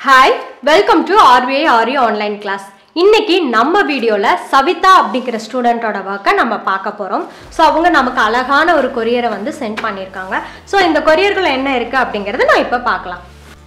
Hi welcome to RBI Aari online class இன்னைக்கு நம்ம வீடியோவில் சவிதா அப்படிங்கிற ஸ்டூடெண்ட்டோட ஒர்க்கை நம்ம பார்க்க போகிறோம் ஸோ அவங்க நமக்கு அழகான ஒரு கொரியரை வந்து சென்ட் பண்ணியிருக்காங்க ஸோ இந்த கொரியர்கள் என்ன இருக்குது அப்படிங்கிறத நான் இப்போ பார்க்கலாம்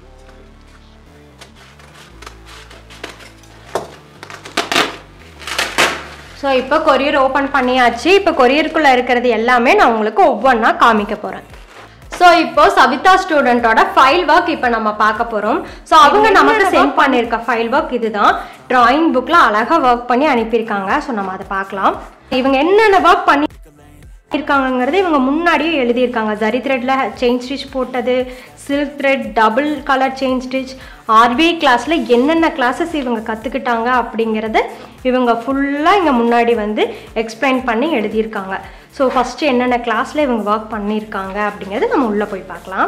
ஸோ இப்போ கொரியர் ஓப்பன் பண்ணியாச்சு இப்போ கொரியருக்குள்ளே இருக்கிறது எல்லாமே நான் உங்களுக்கு ஒவ்வொன்றா காமிக்க போகிறேன் ஸோ இப்போ சவிதா ஸ்டூடெண்ட்டோட ஃபைல் ஒர்க் இப்போ நம்ம பார்க்க போகிறோம் ஸோ அவங்க நமக்கு சென்ட் பண்ணியிருக்க ஃபைல் ஒர்க் இதுதான் டிராயிங் புக்கில் அழகாக ஒர்க் பண்ணி அனுப்பியிருக்காங்க ஸோ நம்ம அதை பார்க்கலாம் இவங்க என்னென்ன ஒர்க் பண்ணி இருக்காங்கங்கிறது இவங்க முன்னாடியே எழுதியிருக்காங்க ஜரி த்ரெட்டில் செயின் ஸ்டிச் போட்டது silk thread double colour chain stitch RBI கிளாஸில் என்னென்ன கிளாஸஸ் இவங்க கற்றுக்கிட்டாங்க அப்படிங்கிறத இவங்க ஃபுல்லாக இங்கே முன்னாடி வந்து எக்ஸ்பிளைன் பண்ணி எழுதியிருக்காங்க ஸோ ஃபஸ்ட்டு என்னென்ன கிளாஸில் இவங்க ஒர்க் பண்ணியிருக்காங்க அப்படிங்கிறது நம்ம உள்ளே போய் பார்க்கலாம்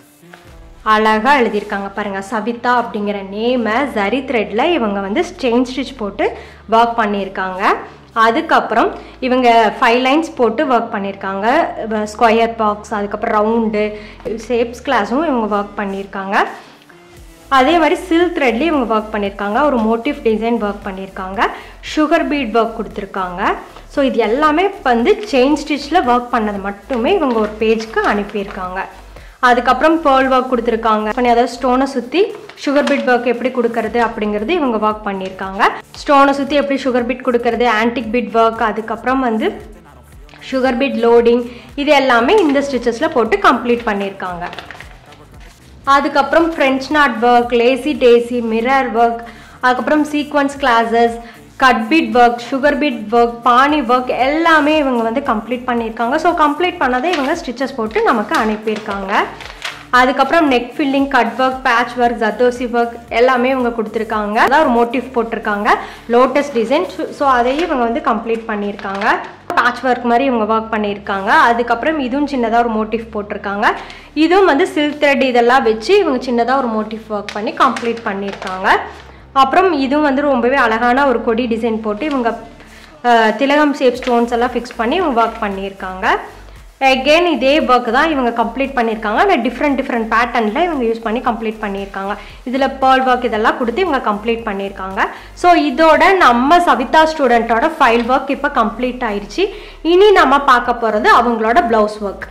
அழகாக எழுதியிருக்காங்க பாருங்கள் சபிதா அப்படிங்கிற நேமை ஜரி த்ரெட்டில் இவங்க வந்து செயின் ஸ்டிச் போட்டு ஒர்க் பண்ணியிருக்காங்க அதுக்கப்புறம் இவங்க ஃபைவ் லைன்ஸ் போட்டு ஒர்க் பண்ணியிருக்காங்க ஸ்கொயர் பாக்ஸ் அதுக்கப்புறம் ரவுண்டு ஷேப்ஸ் கிளாஸும் இவங்க ஒர்க் பண்ணியிருக்காங்க அதே மாதிரி சில்க் த்ரெட்லேயும் இவங்க ஒர்க் பண்ணியிருக்காங்க ஒரு மோட்டிவ் டிசைன் ஒர்க் பண்ணியிருக்காங்க சுகர் பீட் ஒர்க் கொடுத்துருக்காங்க ஸோ இது எல்லாமே வந்து செயின் ஸ்டிச்சில் ஒர்க் பண்ணது மட்டுமே இவங்க ஒரு பேஜ்க்கு அனுப்பியிருக்காங்க அதுக்கப்புறம் பேர்ல் ஒர்க் கொடுத்துருக்காங்க பண்ணி அதாவது ஸ்டோனை சுற்றி சுகர் பிட் ஒர்க் எப்படி கொடுக்கறது அப்படிங்கிறது இவங்க ஒர்க் பண்ணியிருக்காங்க ஸ்டோனை சுற்றி எப்படி சுகர் பிட் கொடுக்கறது ஆன்டிக் பிட் ஒர்க் அதுக்கப்புறம் வந்து சுகர் பிட் லோடிங் இது எல்லாமே இந்த ஸ்டிச்சஸில் போட்டு கம்ப்ளீட் பண்ணியிருக்காங்க அதுக்கப்புறம் French knot work lazy daisy mirror work அதுக்கப்புறம் sequence classes cut bead work sugar bead work பானி ஒர்க் எல்லாமே இவங்க வந்து கம்ப்ளீட் பண்ணியிருக்காங்க ஸோ கம்ப்ளீட் பண்ணதை இவங்க ஸ்டிச்சஸ் போட்டு நமக்கு அனுப்பியிருக்காங்க அதுக்கப்புறம் neck filling cut work patch work zardosi work எல்லாமே இவங்க கொடுத்துருக்காங்க அதான் ஒரு மோட்டிவ் போட்டிருக்காங்க லோட்டஸ் டிசைன் ஸோ அதையும் இவங்க வந்து கம்ப்ளீட் பண்ணியிருக்காங்க பேட்ச் ஒர்க் மாதிரி இவங்க ஒர்க் பண்ணியிருக்காங்க அதுக்கப்புறம் இதுவும் சின்னதாக ஒரு மோட்டிவ் போட்டிருக்காங்க இதுவும் வந்து சில்க் த்ரெட் இதெல்லாம் வச்சு இவங்க சின்னதாக ஒரு மோட்டிவ் ஒர்க் பண்ணி கம்ப்ளீட் பண்ணியிருக்காங்க அப்புறம் இதுவும் வந்து ரொம்பவே அழகான ஒரு கொடி டிசைன் போட்டு இவங்க திலகம் ஷேப் ஸ்டோன்ஸ் எல்லாம் ஃபிக்ஸ் பண்ணி இவங்க ஒர்க் பண்ணியிருக்காங்க அகெயின் இதே ஒர்க் தான் இவங்க கம்ப்ளீட் பண்ணியிருக்காங்க ஆனால் டிஃப்ரெண்ட் டிஃப்ரெண்ட் பேட்டர்னில் இவங்க யூஸ் பண்ணி கம்ப்ளீட் பண்ணியிருக்காங்க இதில் பேர்ல் ஒர்க் இதெல்லாம் கொடுத்து இவங்க கம்ப்ளீட் பண்ணியிருக்காங்க ஸோ இதோட நம்ம சவிதா ஸ்டூடெண்ட்டோட ஃபைல் ஒர்க் இப்போ கம்ப்ளீட் ஆயிடுச்சு இனி நம்ம பார்க்க போகிறது அவங்களோட ப்ளவுஸ் ஒர்க்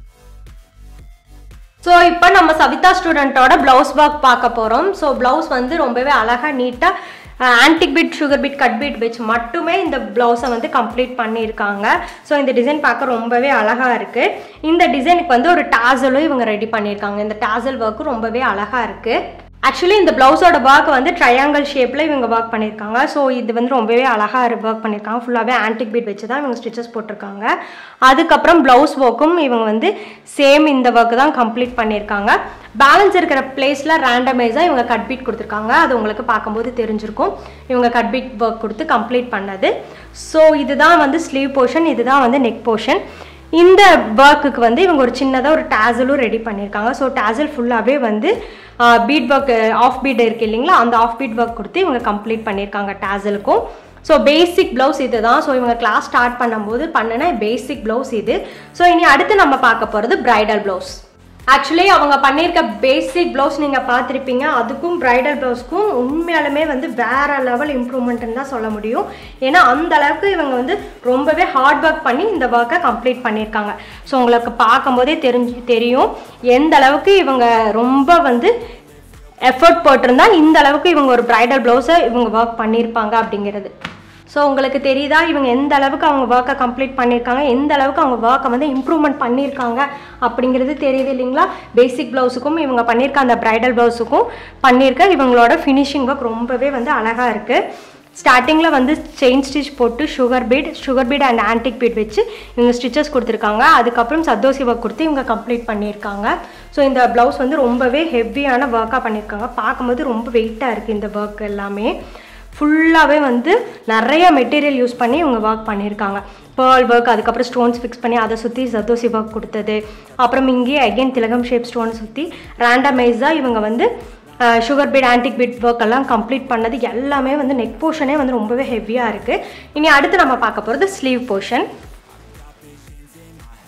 ஸோ இப்போ நம்ம சவிதா ஸ்டூடெண்ட்டோட ப்ளவுஸ் ஒர்க் பார்க்க போகிறோம் ஸோ ப்ளவுஸ் வந்து ரொம்பவே அழகாக நீட்டாக antique bead sugar bead cut bead வச்சு மட்டுமே இந்த ப்ளவுஸை வந்து கம்ப்ளீட் பண்ணியிருக்காங்க ஸோ இந்த டிசைன் பார்க்க ரொம்பவே அழகாக இருக்குது இந்த டிசைனுக்கு வந்து ஒரு டாசலும் இவங்க ரெடி பண்ணியிருக்காங்க இந்த டாசல் ஒர்க்கும் ரொம்பவே அழகாக இருக்குது ஆக்சுவலி இந்த ப்ளவுஸோட ஒர்க் வந்து ட்ரையாங்கிள் ஷேப்பில் இவங்க ஒர்க் பண்ணியிருக்காங்க ஸோ இது வந்து ரொம்பவே அழகாக ஒர்க் பண்ணியிருக்காங்க ஃபுல்லாகவே ஆன்டிக் பீட் வச்சு தான் இவங்க ஸ்டிச்சஸ் போட்டிருக்காங்க அதுக்கப்புறம் ப்ளவுஸ் ஒர்க்கும் இவங்க வந்து சேம் இந்த ஒர்க் தான் கம்ப்ளீட் பண்ணியிருக்காங்க பேலன்ஸ் இருக்கிற பிளேஸில் ரேண்டமைஸாக இவங்க கட் பீட் கொடுத்துருக்காங்க அது உங்களுக்கு பார்க்கும்போது தெரிஞ்சிருக்கும் இவங்க கட் பீட் ஒர்க் கொடுத்து கம்ப்ளீட் பண்ணது ஸோ இதுதான் வந்து ஸ்லீவ் போர்ஷன் இதுதான் வந்து நெக் போர்ஷன் இந்த ஒர்க்குக்கு வந்து இவங்க ஒரு சின்னதாக ஒரு டேசலும் ரெடி பண்ணியிருக்காங்க ஸோ டேசல் ஃபுல்லாகவே வந்து பீட் ஒர்க் ஆஃப் பீட் இருக்குது இல்லைங்களா அந்த ஆஃப் பீட் ஒர்க் கொடுத்து இவங்க கம்ப்ளீட் பண்ணியிருக்காங்க டேசலுக்கும் ஸோ பேசிக் ப்ளவுஸ் இது தான் ஸோ இவங்க கிளாஸ் ஸ்டார்ட் பண்ணும்போது பண்ணின பேசிக் ப்ளவுஸ் இது ஸோ இனி அடுத்து நம்ம பார்க்க போகிறது ப்ரைடல் ப்ளவுஸ் ஆக்சுவலி அவங்க பண்ணியிருக்க பேசிக் ப்ளவுஸ் நீங்கள் பார்த்துருப்பீங்க அதுக்கும் ப்ரைடல் ப்ளவுஸ்க்கும் உண்மையாலுமே வந்து வேற லெவல் இம்ப்ரூவ்மெண்ட்னு தான் சொல்ல முடியும் ஏன்னா அந்த அளவுக்கு இவங்க வந்து ரொம்பவே ஹார்ட் ஒர்க் பண்ணி இந்த ஒர்க்கை கம்ப்ளீட் பண்ணியிருக்காங்க ஸோ உங்களுக்கு பார்க்கும்போதே தெரிஞ்சு தெரியும் எந்த அளவுக்கு இவங்க ரொம்ப வந்து எஃபர்ட் போட்டிருந்தா இந்த அளவுக்கு இவங்க ஒரு ப்ரைடல் ப்ளவுஸை இவங்க ஒர்க் பண்ணியிருப்பாங்க அப்படிங்கிறது ஸோ உங்களுக்கு தெரியுதா இவங்க எந்த அளவுக்கு அவங்க ஒர்க்கை கம்ப்ளீட் பண்ணியிருக்காங்க எந்த அளவுக்கு அவங்க ஒர்க்கை வந்து இம்ப்ரூவ்மெண்ட் பண்ணியிருக்காங்க அப்படிங்கிறது தெரியுது இல்லைங்களா பேசிக் ப்ளவுஸுக்கும் இவங்க பண்ணியிருக்க அந்த ப்ரைடல் ப்ளவுஸுக்கும் பண்ணியிருக்க இவங்களோட ஃபினிஷிங் ஒர்க் ரொம்பவே வந்து அழகாக இருக்குது ஸ்டார்டிங்கில் வந்து செயின் ஸ்டிச் போட்டு sugar bead sugar bead and antique bead வச்சு இவங்க ஸ்டிச்சஸ் கொடுத்துருக்காங்க அதுக்கப்புறம் சத்தோசி ஒர்க் கொடுத்து இவங்க கம்ப்ளீட் பண்ணியிருக்காங்க ஸோ இந்த ப்ளவுஸ் வந்து ரொம்பவே ஹெவியான ஒர்க்காக பண்ணியிருக்காங்க பார்க்கும்போது ரொம்ப வெயிட்டாக இருக்குது இந்த ஒர்க் எல்லாமே ஃபுல்லாகவே வந்து நிறைய மெட்டீரியல் யூஸ் பண்ணி இவங்க ஒர்க் பண்ணியிருக்காங்க பேர்ல் ஒர்க் அதுக்கப்புறம் ஸ்டோன்ஸ் ஃபிக்ஸ் பண்ணி அதை சுற்றி சத்தோசி ஒர்க் கொடுத்தது அப்புறம் இங்கேயே அகெயின் திலகம் ஷேப் ஸ்டோனை சுற்றி ரேண்டமைஸாக இவங்க வந்து sugar bead antique bead work எல்லாம் கம்ப்ளீட் பண்ணது எல்லாமே வந்து நெக் போர்ஷனே வந்து ரொம்பவே ஹெவியாக இருக்குது இனி அடுத்து நம்ம பார்க்க போகிறது ஸ்லீவ் போர்ஷன்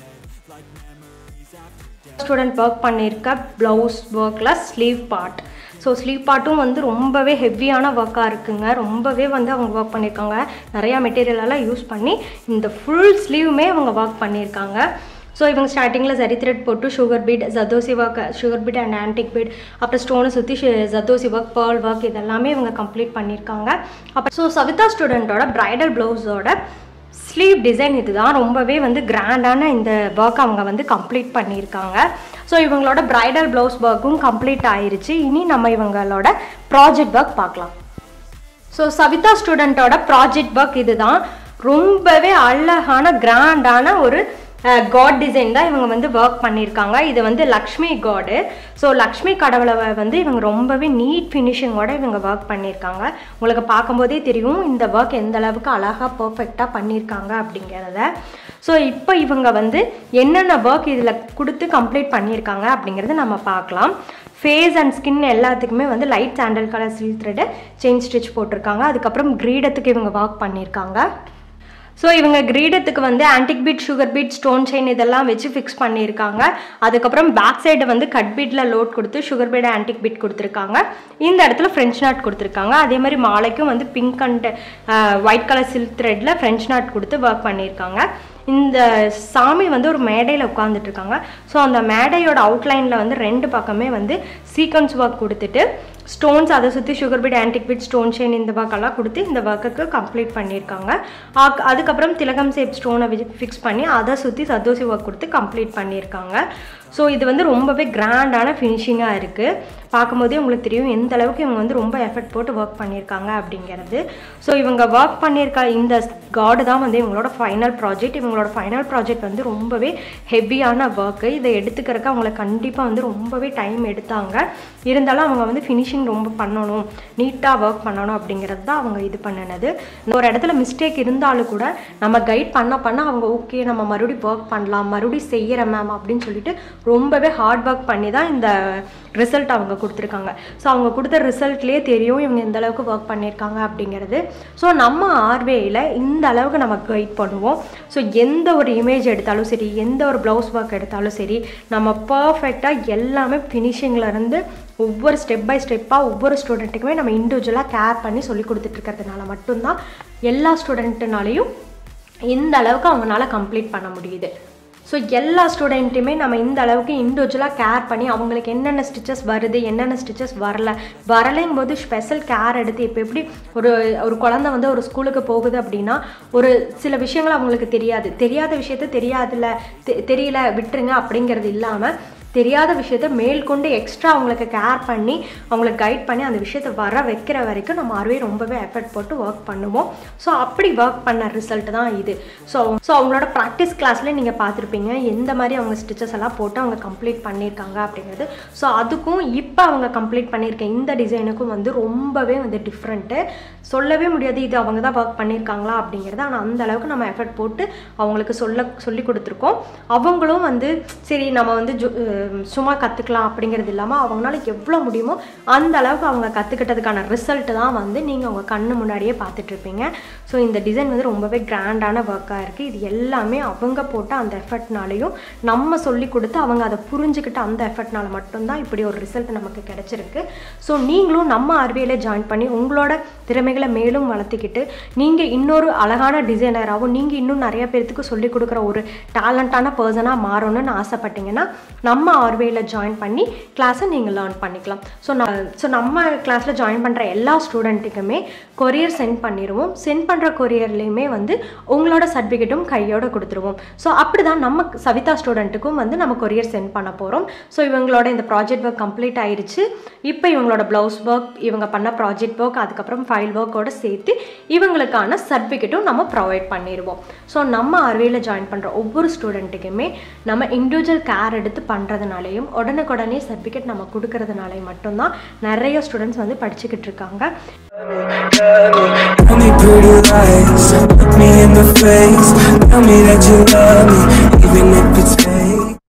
ஸ்டூடெண்ட் ஒர்க் பண்ணியிருக்க ப்ளவுஸ் ஒர்க்கில் ஸ்லீவ் பார்ட் ஸோ ஸ்லீவ் பார்ட்டும் வந்து ரொம்பவே ஹெவியான ஒர்க்காக இருக்குங்க ரொம்பவே வந்து அவங்க ஒர்க் பண்ணியிருக்காங்க நிறையா மெட்டீரியலெல்லாம் யூஸ் பண்ணி இந்த ஃபுல் ஸ்லீவுமே அவங்க ஒர்க் பண்ணியிருக்காங்க ஸோ இவங்க ஸ்டார்டிங்கில் சரி த்ரெட் போட்டு sugar bead zardosi work sugar bead and antique bead அப்புறம் ஸ்டோனை சுற்றி ஜதோசி ஒர்க் பேர்ல் ஒர்க் இதெல்லாமே இவங்க கம்ப்ளீட் பண்ணியிருக்காங்க அப்புறம் ஸோ சவிதா ஸ்டூடெண்ட்டோட ப்ரைடல் ப்ளவுஸோட ஸ்லீவ் டிசைன் இதுதான் ரொம்பவே வந்து கிராண்டான இந்த ஒர்க் அவங்க வந்து கம்ப்ளீட் பண்ணியிருக்காங்க ஸோ இவங்களோட ப்ரைடல் ப்ளவுஸ் ஒர்க்கும் கம்ப்ளீட் ஆயிருச்சு இனி நம்ம இவங்களோட ப்ராஜெக்ட் ஒர்க் பார்க்கலாம் ஸோ சவிதா ஸ்டூடெண்ட்டோட ப்ராஜெக்ட் ஒர்க் இதுதான் ரொம்பவே அழகான கிராண்டான ஒரு காட் டிசைன் தான் இவங்க வந்து ஒர்க் பண்ணியிருக்காங்க இது வந்து லக்ஷ்மி காடு ஸோ லக்ஷ்மி கடவுளை வந்து இவங்க ரொம்பவே நீட் ஃபினிஷிங்கோட இவங்க ஒர்க் பண்ணியிருக்காங்க உங்களுக்கு பார்க்கும்போதே தெரியும் இந்த ஒர்க் எந்த அளவுக்கு அழகாக பர்ஃபெக்டாக பண்ணியிருக்காங்க அப்படிங்கிறத ஸோ இப்போ இவங்க வந்து என்னென்ன ஒர்க் இதில் கொடுத்து கம்ப்ளீட் பண்ணியிருக்காங்க அப்படிங்கிறத நம்ம பார்க்கலாம் ஃபேஸ் அண்ட் ஸ்கின் எல்லாத்துக்குமே வந்து light sandal colour silk thread chain stitch போட்டிருக்காங்க அதுக்கப்புறம் கிரீடத்துக்கு இவங்க ஒர்க் பண்ணியிருக்காங்க ஸோ இவங்க கிரீடத்துக்கு வந்து antique bead sugar bead stone chain இதெல்லாம் வச்சு ஃபிக்ஸ் பண்ணியிருக்காங்க அதுக்கப்புறம் பேக் சைடு வந்து கட் பீட்டில் லோட் கொடுத்து சுகர் பீட் ஆன்டிக் பீட் கொடுத்துருக்காங்க இந்த இடத்துல ஃப்ரெஞ்ச் நாட் கொடுத்துருக்காங்க அதே மாதிரி மாலைக்கும் வந்து pink and white colour silk த்ரெட்டில் ஃப்ரெஞ்ச் நாட் கொடுத்து ஒர்க் பண்ணியிருக்காங்க இந்த சாமி வந்து ஒரு மேடையில் உட்காந்துட்டு இருக்காங்க ஸோ அந்த மேடையோட அவுட்லைனில் வந்து ரெண்டு பக்கமே வந்து சீக்வன்ஸ் ஒர்க் கொடுத்துட்டு ஸ்டோன்ஸ் அதை சுற்றி sugar bead antique bead stone chain இந்த ஒர்க்கெல்லாம் கொடுத்து இந்த ஒர்க்குக்கு கம்ப்ளீட் பண்ணியிருக்காங்க ஆக்- அதுக்கப்புறம் திலகம் சேப் ஸ்டோனை ஃபிக்ஸ் பண்ணி அதை சுற்றி சத்தோசி ஒர்க் கொடுத்து கம்ப்ளீட் பண்ணியிருக்காங்க ஸோ இது வந்து ரொம்பவே கிராண்டான ஃபினிஷிங்காக இருக்குது பார்க்கும்போதே உங்களுக்கு தெரியும் எந்த அளவுக்கு இவங்க வந்து ரொம்ப எஃபர்ட் போட்டு ஒர்க் பண்ணியிருக்காங்க அப்படிங்கிறது ஸோ இவங்க ஒர்க் பண்ணியிருக்க இந்த கார்டு தான் வந்து இவங்களோட ஃபைனல் ப்ராஜெக்ட் இவங்களோட ஃபைனல் ப்ராஜெக்ட் வந்து ரொம்பவே ஹெவியான ஒர்க்கு இதை எடுத்துக்கிறதுக்கு அவங்களுக்கு கண்டிப்பாக வந்து ரொம்பவே டைம் எடுத்தாங்க இருந்தாலும் அவங்க வந்து ஃபினிஷிங் ரொம்ப பண்ணணும் நீட்டாக ஒர்க் பண்ணணும் அப்படிங்கிறது தான் அவங்க இது பண்ணினது ஒரு இடத்துல மிஸ்டேக் இருந்தாலும் கூட நம்ம கைட் பண்ண பண்ண அவங்க ஓகே நம்ம மறுபடியும் ஒர்க் பண்ணலாம் மறுபடியும் செய்கிறேன் மேம் அப்படின்னு சொல்லிட்டு ரொம்பவே ஹார்ட் ஒர்க் பண்ணி தான் இந்த ரிசல்ட் அவங்க கொடுத்துருக்காங்க ஸோ அவங்க கொடுத்த ரிசல்ட்லேயே தெரியும் இவங்க எந்த அளவுக்கு ஒர்க் பண்ணியிருக்காங்க அப்படிங்கிறது ஸோ நம்ம ஆர்வேயில் இந்த அளவுக்கு நம்ம கைட் பண்ணுவோம் ஸோ எந்த ஒரு இமேஜ் எடுத்தாலும் சரி எந்த ஒரு ப்ளவுஸ் ஒர்க் எடுத்தாலும் சரி நம்ம பர்ஃபெக்டாக எல்லாமே ஃபினிஷிங்கில் இருந்து ஒவ்வொரு ஸ்டெப் பை ஸ்டெப்பாக ஒவ்வொரு ஸ்டூடெண்ட்டுக்குமே நம்ம இண்டிவிஜுவலாக கேர் பண்ணி சொல்லி கொடுத்துட்ருக்கிறதுனால மட்டும்தான் எல்லா ஸ்டூடெண்ட்டுனாலையும் இந்த அளவுக்கு அவங்களால கம்ப்ளீட் பண்ண முடியுது ஸோ எல்லா ஸ்டூடெண்ட்டையுமே நம்ம இந்த அளவுக்கு இண்டிவிஜுவலாக கேர் பண்ணி அவங்களுக்கு என்னென்ன ஸ்டிச்சஸ் வருது என்னென்ன ஸ்டிச்சஸ் வரல வரலைங்கும் போது ஸ்பெஷல் கேர் எடுத்து இப்போ எப்படி ஒரு ஒரு குழந்தை வந்து ஒரு ஸ்கூலுக்கு போகுது அப்படின்னா ஒரு சில விஷயங்கள் அவங்களுக்கு தெரியாது தெரியாத விஷயத்த தெரியாதுல்ல தெ- தெரியல விட்டுருங்க அப்படிங்கிறது இல்லாமல் தெரியாத விஷயத்த மேற்கொண்டு எக்ஸ்ட்ரா அவங்களுக்கு கேர் பண்ணி அவங்களுக்கு கைட் பண்ணி அந்த விஷயத்தை வர வைக்கிற வரைக்கும் நம்ம அறுவே ரொம்பவே எஃபர்ட் போட்டு ஒர்க் பண்ணுவோம் ஸோ அப்படி ஒர்க் பண்ண ரிசல்ட் தான் இது ஸோ ஸோ அவங்களோட ப்ராக்டிஸ் கிளாஸ்ல நீங்கள் பார்த்துருப்பீங்க எந்த மாதிரி அவங்க ஸ்டிச்சஸ் எல்லாம் போட்டு அவங்க கம்ப்ளீட் பண்ணியிருக்காங்க அப்படிங்கிறது ஸோ அதுக்கும் இப்போ அவங்க கம்ப்ளீட் பண்ணியிருக்க இந்த டிசைனுக்கும் வந்து ரொம்பவே வந்து டிஃப்ரெண்ட்டு சொல்லவே முடியாது இது அவங்க தான் ஒர்க் பண்ணியிருக்காங்களா அப்படிங்கிறது ஆனால் அந்த அளவுக்கு நம்ம எஃபர்ட் போட்டு அவங்களுக்கு சொல்ல சொல்லி கொடுத்துருக்கோம் அவங்களும் வந்து சரி நம்ம வந்து ஜு- அஹ் சும்மா கற்றுக்கலாம் அப்படிங்கிறது இல்லாமல் அவங்களால எவ்வளோ முடியுமோ அந்த அளவுக்கு அவங்க கற்றுக்கிட்டதுக்கான ரிசல்ட் தான் வந்து நீங்கள் உங்கள் கண்ணு முன்னாடியே பார்த்துட்ருப்பீங்க ஸோ இந்த டிசைன் வந்து ரொம்பவே கிராண்டான ஒர்க்காக இருக்குது இது எல்லாமே அவங்க போட்ட அந்த எஃபர்ட்னாலையும் நம்ம சொல்லி கொடுத்து அவங்க அதை புரிஞ்சுக்கிட்ட அந்த எஃபர்ட்னால மட்டும்தான் இப்படி ஒரு ரிசல்ட் நமக்கு கிடைச்சிருக்கு ஸோ நீங்களும் நம்ம அறிவியலை ஜாயின் பண்ணி உங்களோட திறமைகளை மேலும் வளர்த்திக்கிட்டு நீங்கள் இன்னொரு அழகான டிசைனராகவும் நீங்கள் இன்னும் நிறைய பேர்த்துக்கு சொல்லிக் கொடுக்குற ஒரு டேலண்டான பர்சனாக மாறணும்னு ஆசைப்பட்டீங்கன்னா நம்ம ஆர்வேயில் ஜாயின் பண்ணி கிளாஸை நீங்கள் லேர்ன் பண்ணிக்கலாம் ஸோ நான் ஸோ நம்ம கிளாஸில் ஜாயின் பண்ணுற எல்லா ஸ்டூடெண்ட்டுக்குமே கொரியர் சென்ட் பண்ணிடுவோம் சென்ட் பண்ணுற கொரியர்லேயுமே வந்து உங்களோட சர்டிஃபிகேட்டும் கையோட கொடுத்துருவோம் ஸோ அப்படி தான் நம்ம சவிதா ஸ்டூடெண்ட்டுக்கும் வந்து நம்ம கொரியர் சென்ட் பண்ண போகிறோம் ஸோ இவங்களோட இந்த ப்ராஜெக்ட் ஒர்க் கம்ப்ளீட் ஆயிருச்சு இப்போ இவங்களோட ப்ளவுஸ் ஒர்க் இவங்க பண்ண ப்ராஜெக்ட் ஒர்க் அதுக்கப்புறம் ஃபைல் ஒர்க்கோட சேர்த்து இவங்களுக்கான சர்டிஃபிகேட்டும் நம்ம ப்ரொவைட் பண்ணிடுவோம் ஸோ நம்ம அறிவியலில் ஜாயின் பண்ணுற ஒவ்வொரு ஸ்டூடெண்ட்டுக்குமே நம்ம இண்டிவிஜுவல் கேர் எடுத்து பண்ணுறதுனாலையும் உடனுக்குடனே சர்டிஃபிகேட் நம்ம கொடுக்கறதுனாலையும் மட்டும்தான் நிறைய ஸ்டூடெண்ட்ஸ் வந்து படிச்சுக்கிட்டு இருக்காங்க Tell me pretty lies, look me in the face. Tell me that you love me, even if it's